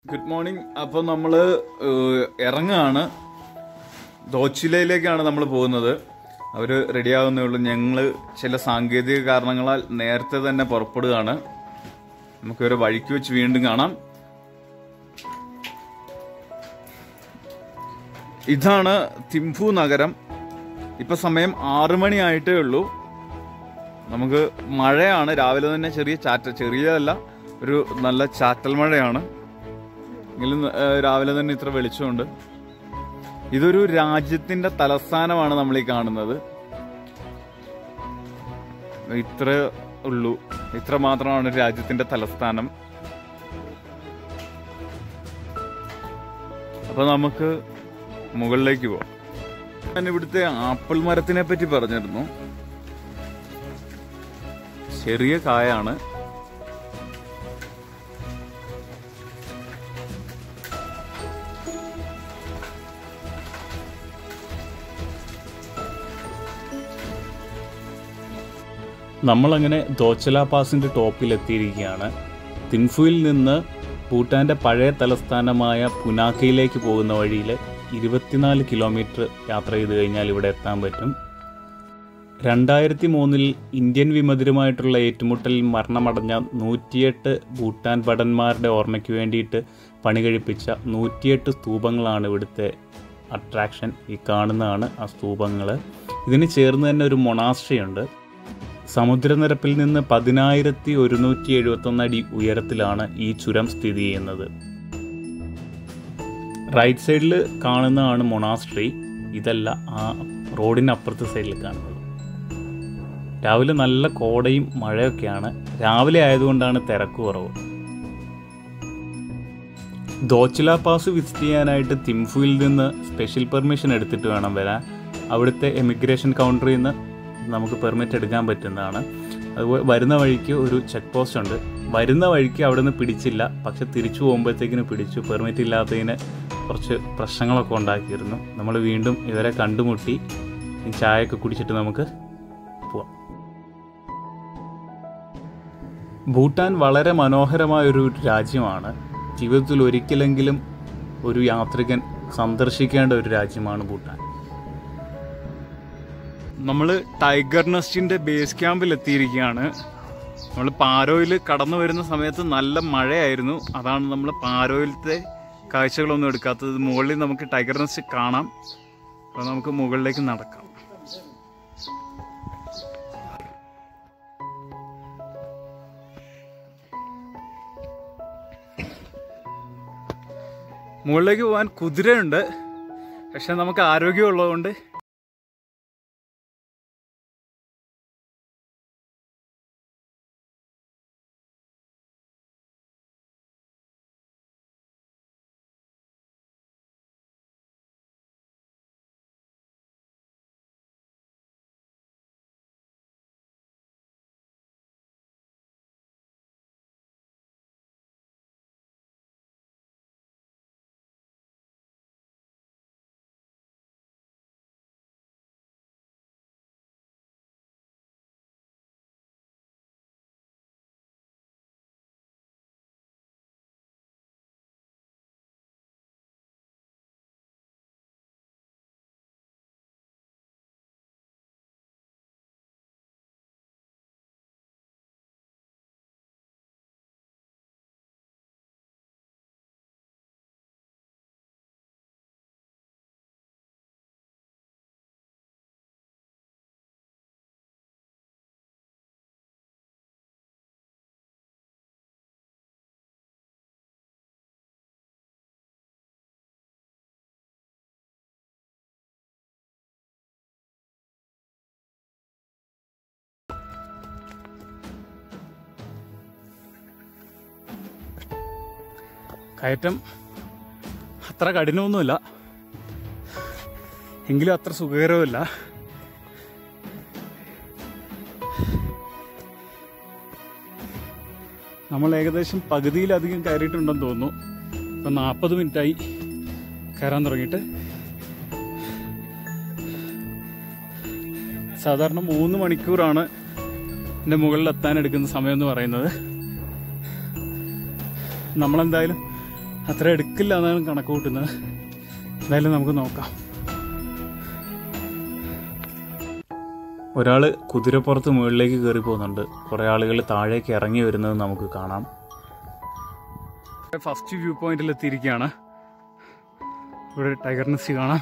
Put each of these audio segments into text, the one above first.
Good morning അപ്പോൾ നമ്മൾ ഇറങ്ങുകയാണ് ദോച്ചിലയിലേക്കാണ് നമ്മൾ പോകുന്നത് അവർ റെഡിയാകുന്നേ ഉള്ളൂ ഞങ്ങൾ ചില സാങ്കേതിക കാരണങ്ങളാൽ നേരത്തെ തന്നെ പുറപ്പെടുകയാണ് നമുക്ക് ഒരു വഴിക്ക് വെച്ച് വീണ്ടും കാണാം ഇതാണ് തിംഫു നഗരം ഇപ്പൊ സമയം ആറു മണിയായിട്ടേ ഉള്ളൂ നമുക്ക് മഴയാണ് രാവിലെ തന്നെ ചെറിയ ചാറ്റ ചെറിയതല്ല ഒരു നല്ല ചാറ്റൽ മഴയാണ് എങ്കിലും ഏഹ്, രാവിലെ തന്നെ ഇത്ര വെളിച്ചമുണ്ട് ഇതൊരു രാജ്യത്തിന്റെ തലസ്ഥാനമാണ് നമ്മൾ ഈ കാണുന്നത് ഇത്ര ഉള്ളൂ ഇത്ര മാത്രമാണ് ഒരു രാജ്യത്തിന്റെ തലസ്ഥാനം അപ്പൊ നമുക്ക് മുകളിലേക്ക് പോവാം ഞാൻ ഇവിടുത്തെ ആപ്പിൾ മരത്തിനെ പറ്റി പറഞ്ഞിരുന്നു ചെറിയ കായാണ് നമ്മളങ്ങനെ ദോച്ചല പാസിൻ്റെ ടോപ്പിൽ എത്തിയിരിക്കുകയാണ് തിൻഫുയിൽ നിന്ന് ഭൂട്ടാൻ്റെ പഴയ തലസ്ഥാനമായ പുനാക്കയിലേക്ക് പോകുന്ന വഴിയിൽ ഇരുപത്തിനാല് കിലോമീറ്റർ യാത്ര ചെയ്ത് കഴിഞ്ഞാൽ ഇവിടെ എത്താൻ പറ്റും രണ്ടായിരത്തി മൂന്നിൽ ഇന്ത്യൻ വിമതരുമായിട്ടുള്ള ഏറ്റുമുട്ടലിൽ മരണമടഞ്ഞ നൂറ്റിയെട്ട് ഭൂട്ടാൻ ഭടന്മാരുടെ ഓർമ്മയ്ക്ക് വേണ്ടിയിട്ട് പണി കഴിപ്പിച്ച നൂറ്റിയെട്ട് സ്തൂപങ്ങളാണ് ഇവിടുത്തെ അട്രാക്ഷൻ ഈ കാണുന്നതാണ് ആ സ്തൂപങ്ങൾ ഇതിന് ചേർന്ന് തന്നെ ഒരു മൊണാസ്ട്രി ഉണ്ട് സമുദ്രനിരപ്പിൽ നിന്ന് പതിനായിരത്തി ഒരുന്നൂറ്റി എഴുപത്തൊന്ന് അടി ഉയരത്തിലാണ് ഈ ചുരം സ്ഥിതി ചെയ്യുന്നത് റൈറ്റ് സൈഡിൽ കാണുന്നതാണ് മൊണാസ്ട്രി ഇതല്ല ആ റോഡിന് അപ്പുറത്തെ സൈഡിൽ കാണുന്നത് രാവിലെ നല്ല കോടയും മഴയൊക്കെയാണ് രാവിലെ ആയതുകൊണ്ടാണ് തിരക്ക് കുറവ് ദോച്ചില പാസ് വിസിറ്റ് ചെയ്യാനായിട്ട് തിംഫുയിൽ നിന്ന് സ്പെഷ്യൽ പെർമിഷൻ എടുത്തിട്ട് വേണം വരാൻ അവിടുത്തെ എമിഗ്രേഷൻ കൗണ്ടറിൽ നിന്ന് നമുക്ക് പെർമിറ്റ് എടുക്കാൻ പറ്റുന്നതാണ് അതുപോലെ വരുന്ന വഴിക്ക് ഒരു ചെക്ക് പോസ്റ്റ് ഉണ്ട് വരുന്ന വഴിക്ക് അവിടെ നിന്ന് പിടിച്ചില്ല പക്ഷെ തിരിച്ചു പോകുമ്പോഴത്തേക്കിന് പിടിച്ചു പെർമിറ്റ് ഇല്ലാത്തതിന് കുറച്ച് പ്രശ്നങ്ങളൊക്കെ ഉണ്ടാക്കിയിരുന്നു നമ്മൾ വീണ്ടും ഇവരെ കണ്ടുമുട്ടി ഈ ചായയൊക്കെ കുടിച്ചിട്ട് നമുക്ക് പോവാം ഭൂട്ടാൻ വളരെ മനോഹരമായൊരു രാജ്യമാണ് ജീവിതത്തിൽ ഒരിക്കലെങ്കിലും ഒരു യാത്രികൻ സന്ദർശിക്കേണ്ട ഒരു രാജ്യമാണ് ഭൂട്ടാൻ നമ്മൾ ടൈഗർ നെസ്റ്റിന്റെ ബേസ് ക്യാമ്പിൽ എത്തിയിരിക്കുകയാണ് നമ്മൾ പാരോയിൽ കടന്നു വരുന്ന സമയത്ത് നല്ല മഴയായിരുന്നു അതാണ് നമ്മൾ പാരോയിലത്തെ കാഴ്ചകളൊന്നും എടുക്കാത്തത് മുകളിൽ നമുക്ക് ടൈഗർ നെസ്റ്റ് കാണാം അപ്പോൾ നമുക്ക് മുകളിലേക്ക് നടക്കാം മുകളിലേക്ക് പോകാൻ കുതിരയുണ്ട് പക്ഷെ നമുക്ക് ആരോഗ്യമുള്ളതുകൊണ്ട് കയറ്റം അത്ര കഠിനമൊന്നുമില്ല എങ്കിലും അത്ര സുഖകരവുമില്ല നമ്മൾ ഏകദേശം പകുതിയിലധികം കയറിയിട്ടുണ്ടെന്ന് തോന്നുന്നു ഇപ്പം നാൽപ്പത് മിനിറ്റായി കയറാൻ തുടങ്ങിയിട്ട് സാധാരണ മൂന്ന് മണിക്കൂറാണ് എൻ്റെ മുകളിൽ എത്താൻ എടുക്കുന്ന സമയം എന്ന് പറയുന്നത് നമ്മളെന്തായാലും അത്ര എടുക്കില്ല എന്നാണ് കണക്ക് കൂട്ടുന്നത് എന്തായാലും നമുക്ക് നോക്കാം ഒരാൾ കുതിരപ്പുറത്ത് മുകളിലേക്ക് കയറി പോകുന്നുണ്ട് കുറേ ആളുകൾ താഴേക്ക് ഇറങ്ങി വരുന്നത് നമുക്ക് കാണാം ഫസ്റ്റ് വ്യൂ പോയിന്റിൽ എത്തിയിരിക്കുകയാണ് ഇവിടെ ടൈഗർ നെസ്റ്റ് കാണാം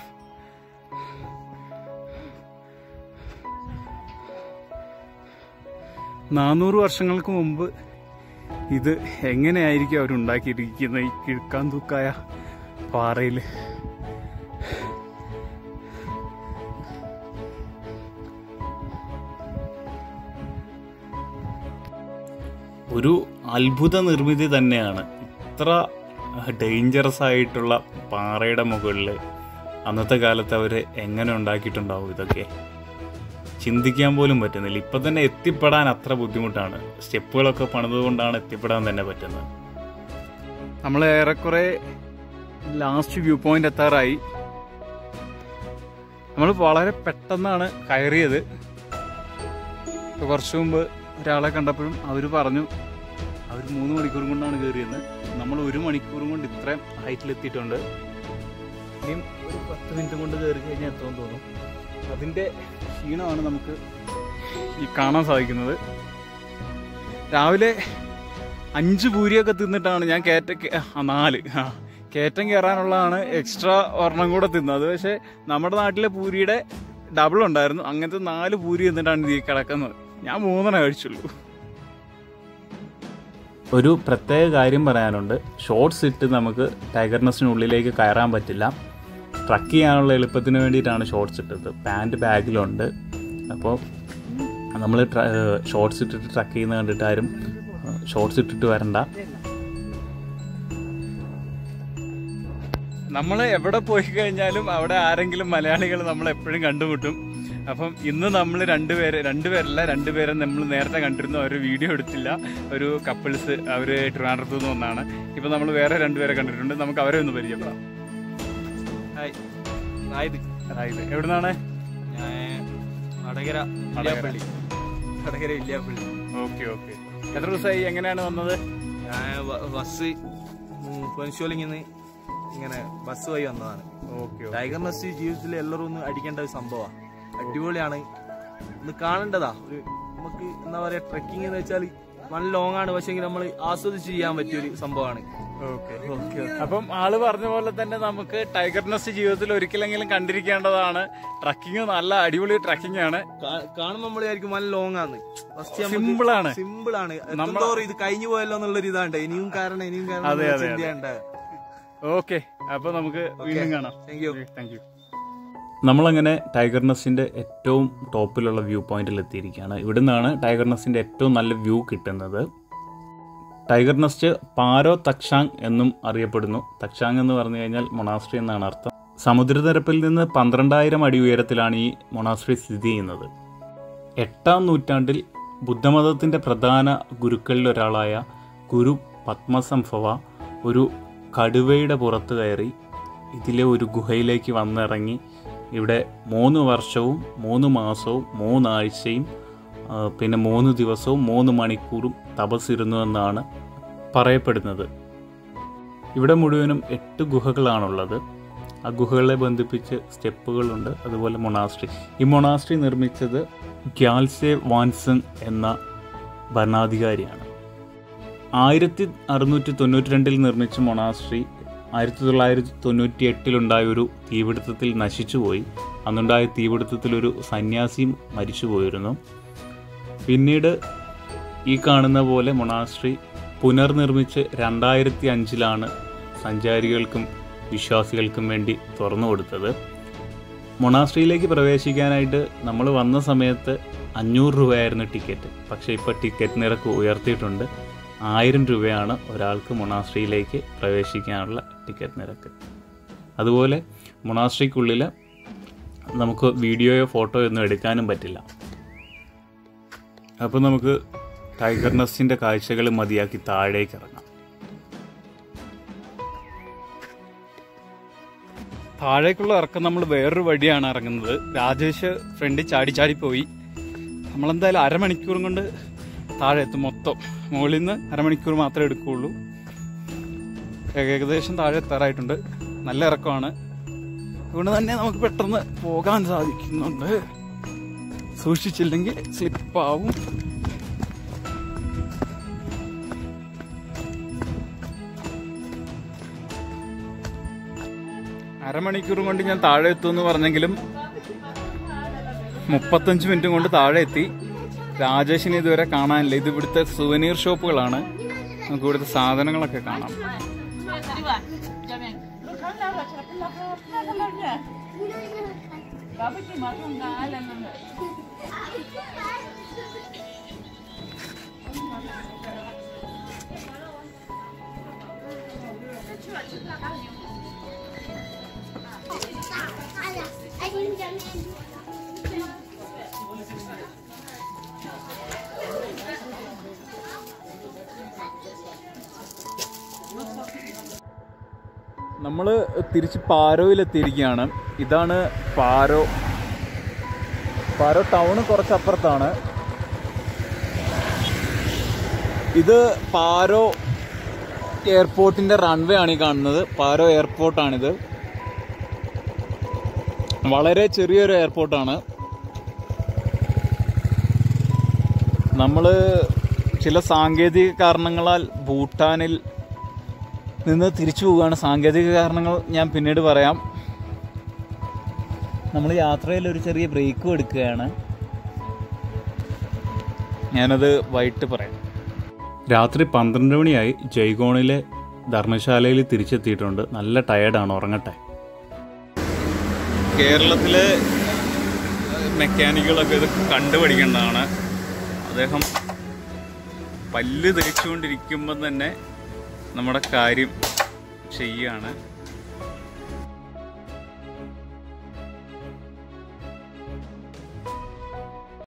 നാനൂറ് വർഷങ്ങൾക്ക് മുമ്പ് ഇത് എങ്ങനെയായിരിക്കും അവരുണ്ടാക്കിയിരിക്കുന്നത് ഈ കിഴക്കാൻ തൂക്കായ പാറയിൽ ഒരു അത്ഭുത നിർമ്മിതി തന്നെയാണ് ഇത്ര ഡേഞ്ചറസ് ആയിട്ടുള്ള പാറയുടെ മുകളിൽ അന്നത്തെ കാലത്ത് അവർ എങ്ങനെ ഉണ്ടാക്കിയിട്ടുണ്ടാവും ഇതൊക്കെ ചിന്തിക്കാൻ പോലും പറ്റുന്നില്ല ഇപ്പം തന്നെ എത്തിപ്പെടാൻ അത്ര ബുദ്ധിമുട്ടാണ് സ്റ്റെപ്പുകളൊക്കെ പണിതുകൊണ്ടാണ് എത്തിപ്പെടാൻ തന്നെ പറ്റുന്നത് നമ്മൾ ഏറെക്കുറെ ലാസ്റ്റ് വ്യൂ പോയിന്റ് എത്താറായി നമ്മൾ വളരെ പെട്ടെന്നാണ് കയറിയത് ഇപ്പൊ കുറച്ചു മുമ്പ് ഒരാളെ കണ്ടപ്പോഴും അവർ പറഞ്ഞു അവർ മൂന്ന് മണിക്കൂറും കൊണ്ടാണ് കയറിയത് നമ്മൾ ഒരു മണിക്കൂറും കൊണ്ട് ഇത്രയും ഹൈറ്റിലെത്തിയിട്ടുണ്ട് ഇനിയും ഒരു പത്ത് മിനിറ്റ് കൊണ്ട് കയറി കഴിഞ്ഞാൽ എത്തുമെന്ന് തോന്നും അതിൻ്റെ ക്ഷീണമാണ് നമുക്ക് ഈ കാണാൻ സാധിക്കുന്നത് രാവിലെ അഞ്ച് പൂരിയൊക്കെ തിന്നിട്ടാണ് ഞാൻ കയറ്റ ആ, നാല് ആ കയറ്റം കയറാനുള്ളതാണ് എക്സ്ട്രാ ഒരെണ്ണം കൂടെ തിന്നത് അത് പക്ഷേ നമ്മുടെ നാട്ടിലെ പൂരിയുടെ ഡബിൾ ഉണ്ടായിരുന്നു അങ്ങനത്തെ നാല് പൂരി തിന്നിട്ടാണ് ഈ കിടക്കുന്നത് ഞാൻ മൂന്നെണ്ണം കഴിച്ചുള്ളൂ ഒരു പ്രത്യേക കാര്യം പറയാനുണ്ട് ഷോർട്സ് ഇട്ട് നമുക്ക് ടൈഗർ നെസ്റ്റിനുള്ളിലേക്ക് കയറാൻ പറ്റില്ല ട്രക്ക് ചെയ്യാനുള്ള എളുപ്പത്തിന് വേണ്ടിയിട്ടാണ് ഷോർട്സ് ഇട്ടത് പാൻറ് ബാഗിലുണ്ട് അപ്പോൾ നമ്മൾ ഷോർട്സ് ഇട്ടിട്ട് ട്രക്ക് ചെയ്യുന്ന കണ്ടിട്ട് ആരും ഷോർട്സ് ഇട്ടിട്ട് വരണ്ട നമ്മൾ എവിടെ പോയി കഴിഞ്ഞാലും അവിടെ ആരെങ്കിലും മലയാളികൾ നമ്മൾ എപ്പോഴും കണ്ടുമുട്ടും അപ്പം ഇന്ന് നമ്മൾ രണ്ടുപേര് രണ്ടുപേരല്ല രണ്ടുപേരെ നമ്മൾ നേരത്തെ കണ്ടിരുന്നു അവർ വീഡിയോ എടുത്തില്ല ഒരു കപ്പിൾസ് അവർ ട്രിവാൻഡ്രത്ത് നിന്ന് വന്നാണ് ഇപ്പം നമ്മൾ വേറെ രണ്ടുപേരെ കണ്ടിട്ടുണ്ട് നമുക്ക് അവരെ ഒന്ന് പരിചയപ്പെടാം ഹായ് നായത് അതായത് എവിടുന്നാണ് ഞാൻ വടകര ഇല്ലിയാപ്പള്ളി വടകര ഇല്ലിയാപ്പള്ളി ഓക്കെ ഓക്കെ എത്ര ദിവസമായി എങ്ങനെയാണ് വന്നത് ഞാൻ ബ- ബസ് പൊൻഷോലിങ്ങിൽ നിന്ന് ഇങ്ങനെ ബസ് വഴി വന്നതാണ് ഓക്കെ ടൈഗർ നെസ്റ്റ് ജീവിതത്തിൽ എല്ലാവരും ഒന്ന് അടിക്കേണ്ട ഒരു സംഭവമാണ് അടിപൊളിയാണ് ഒന്ന് കാണേണ്ടതാ ഒരു നമുക്ക് എന്താ പറയാ ട്രെക്കിംഗ് എന്ന് വെച്ചാൽ നല്ല ലോങ് ആണ് പക്ഷെ നമ്മൾ ആസ്വദിച്ച് ചെയ്യാൻ പറ്റിയ ഒരു സംഭവമാണ് ഓക്കെ ഓക്കെ അപ്പം ആള് പറഞ്ഞ പോലെ തന്നെ നമുക്ക് ടൈഗർ നെസ്റ്റ് ജീവിതത്തിൽ ഒരിക്കലെങ്കിലും കണ്ടിരിക്കേണ്ടതാണ് ട്രക്കിംഗ് നല്ല അടിപൊളി ട്രക്കിംഗ് ആണ് കാണുമ്പോൾ നമ്മൾ വിചാരിക്കും നല്ല ലോങ് ആണ് ഫസ്റ്റ് സിമ്പിൾ ആണ് സിമ്പിൾ ആണ് നമ്മ- എന്തോറും ഇത് കഴിഞ്ഞു പോയല്ലോ എന്നുള്ളൊരു ഇതാണ്ട് ഇനിയും കാരണം ഇനിയും കാരണം അതെ, എന്നുള്ള അതെ, അതെ. ചിന്തയുണ്ട് ഓക്കെ അപ്പൊ നമുക്ക് വീണ്ടും കാണാം താങ്ക് യു താങ്ക് യു നമ്മളങ്ങനെ ടൈഗർ നെസ്റ്റിന്റെ ഏറ്റവും ടോപ്പിലുള്ള വ്യൂ പോയിന്റിൽ എത്തിയിരിക്കുകയാണ് ഇവിടെ നിന്നാണ് ടൈഗർ നെസ്റ്റിന്റെ ഏറ്റവും നല്ല വ്യൂ കിട്ടുന്നത് ടൈഗർ നെസ്റ്റ് പാരോ തക്ഷാങ് എന്നും അറിയപ്പെടുന്നു തക്ഷാങ് എന്ന് പറഞ്ഞു കഴിഞ്ഞാൽ മൊണാസ്ട്രി എന്നാണ് അർത്ഥം സമുദ്രനിരപ്പിൽ നിന്ന് പന്ത്രണ്ടായിരം അടി ഉയരത്തിലാണ് ഈ മൊണാസ്ട്രി സ്ഥിതി ചെയ്യുന്നത് എട്ടാം നൂറ്റാണ്ടിൽ ബുദ്ധമതത്തിൻ്റെ പ്രധാന ഗുരുക്കളിൽ ഒരാളായ ഗുരു പത്മസംഭവ ഒരു കടുവയുടെ പുറത്ത് കയറി ഇതിലെ ഒരു ഗുഹയിലേക്ക് വന്നിറങ്ങി ഇവിടെ മൂന്ന് വർഷവും മൂന്ന് മാസവും മൂന്നാഴ്ചയും ആ, പിന്നെ മൂന്ന് ദിവസവും മൂന്ന് മണിക്കൂറും തപസ്സിരുന്നു എന്നാണ് പറയപ്പെടുന്നത് ഇവിടെ മുഴുവനും എട്ട് ഗുഹകളാണുള്ളത് ആ ഗുഹകളെ ബന്ധിപ്പിച്ച് സ്റ്റെപ്പുകളുണ്ട് അതുപോലെ മൊണാസ്ട്രി ഈ മൊണാസ്ട്രി നിർമ്മിച്ചത് ഗ്യാൽസെ വാൻസങ് എന്ന ഭരണാധികാരിയാണ് ആയിരത്തി അറുന്നൂറ്റി തൊണ്ണൂറ്റി രണ്ടിൽ നിർമ്മിച്ച മൊണാസ്ട്രി ആയിരത്തി തൊള്ളായിരത്തി തൊണ്ണൂറ്റി എട്ടിലുണ്ടായ ഒരു തീപിടുത്തത്തിൽ നശിച്ചുപോയി അന്നുണ്ടായ തീപിടുത്തത്തിൽ ഒരു സന്യാസിയും മരിച്ചുപോയിരുന്നു പിന്നീട് ഈ കാണുന്ന പോലെ മൊണാസ്ട്രി പുനർനിർമ്മിച്ച് രണ്ടായിരത്തി അഞ്ചിലാണ് സഞ്ചാരികൾക്കും വിശ്വാസികൾക്കും വേണ്ടി തുറന്നു കൊടുത്തത് മൊണാസ്ട്രിയിലേക്ക് പ്രവേശിക്കാനായിട്ട് നമ്മൾ വന്ന സമയത്ത് അഞ്ഞൂറ് രൂപയായിരുന്നു ടിക്കറ്റ് പക്ഷേ ഇപ്പോൾ ടിക്കറ്റ് നിരക്ക് ഉയർത്തിയിട്ടുണ്ട് ആയിരം രൂപയാണ് ഒരാൾക്ക് മൊണാസ്ട്രിയിലേക്ക് പ്രവേശിക്കാനുള്ള ടിക്കറ്റ് നിരക്ക് അതുപോലെ മൊണാസ്ട്രിക്കുള്ളിൽ നമുക്ക് വീഡിയോയോ ഫോട്ടോയോ ഒന്നും എടുക്കാനും പറ്റില്ല അപ്പോൾ നമുക്ക് ടൈഗർ നെസ്റ്റിൻ്റെ കാഴ്ചകൾ മതിയാക്കി താഴേക്ക് ഇറങ്ങാം താഴേക്കുള്ള ഇറക്കം നമ്മൾ വേറൊരു വഴിയാണ് ഇറങ്ങുന്നത് രാജേഷ് ഫ്രണ്ടിൽ ചാടി ചാടി പോയി നമ്മളെന്തായാലും അരമണിക്കൂറും കൊണ്ട് താഴെ എത്തും മൊത്തം മുകളിൽ നിന്ന് അരമണിക്കൂർ മാത്രമേ എടുക്കുകയുള്ളൂ ഏകദേശം താഴെ എത്താറായിട്ടുണ്ട് നല്ല ഇറക്കമാണ് അതുകൊണ്ട് തന്നെ നമുക്ക് പെട്ടെന്ന് പോകാൻ സാധിക്കുന്നുണ്ട് സൂക്ഷിച്ചില്ലെങ്കിൽ സ്ലിപ്പാവും അരമണിക്കൂർ കൊണ്ട് ഞാൻ താഴെ എത്തുമെന്ന് പറഞ്ഞെങ്കിലും മുപ്പത്തഞ്ച് മിനിറ്റ് കൊണ്ട് താഴെ എത്തി രാജേഷിനെ ഇതുവരെ കാണാനില്ല ഇത് ഇവിടുത്തെ സുവനീർ ഷോപ്പുകളാണ് നമുക്ക് ഇവിടുത്തെ സാധനങ്ങളൊക്കെ കാണാം നമ്മൾ തിരിച്ച് പാരോയിലെത്തിയിരിക്കുകയാണ് ഇതാണ് പാരോ പാരോ ടൗണ് കുറച്ചപ്പുറത്താണ് ഇത് പാരോ എയർപോർട്ടിന്റെ റൺവേ ആണ് ഈ കാണുന്നത് പാരോ എയർപോർട്ടാണിത് വളരെ ചെറിയൊരു എയർപോർട്ടാണ് നമ്മൾ ചില സാങ്കേതിക കാരണങ്ങളാൽ ഭൂട്ടാനിൽ നിന്ന് തിരിച്ചു പോവുകയാണ് സാങ്കേതിക കാരണങ്ങൾ ഞാൻ പിന്നീട് പറയാം നമ്മൾ യാത്രയിൽ ഒരു ചെറിയ ബ്രേക്കും എടുക്കുകയാണ് ഞാനത് വൈകിട്ട് പറയാം രാത്രി പന്ത്രണ്ട് മണിയായി ജയ്ഗോണിലെ ധർമ്മശാലയിൽ തിരിച്ചെത്തിയിട്ടുണ്ട് നല്ല ടയേർഡാണ് ഉറങ്ങട്ടെ കേരളത്തിലെ മെക്കാനിക്കുകളൊക്കെ ഇത് കണ്ടുപഠിക്കേണ്ടതാണ് അദ്ദേഹം പല്ല് തേച്ചുകൊണ്ടിരിക്കുമ്പം തന്നെ നമ്മുടെ കാര്യം ചെയ്യുകയാണ്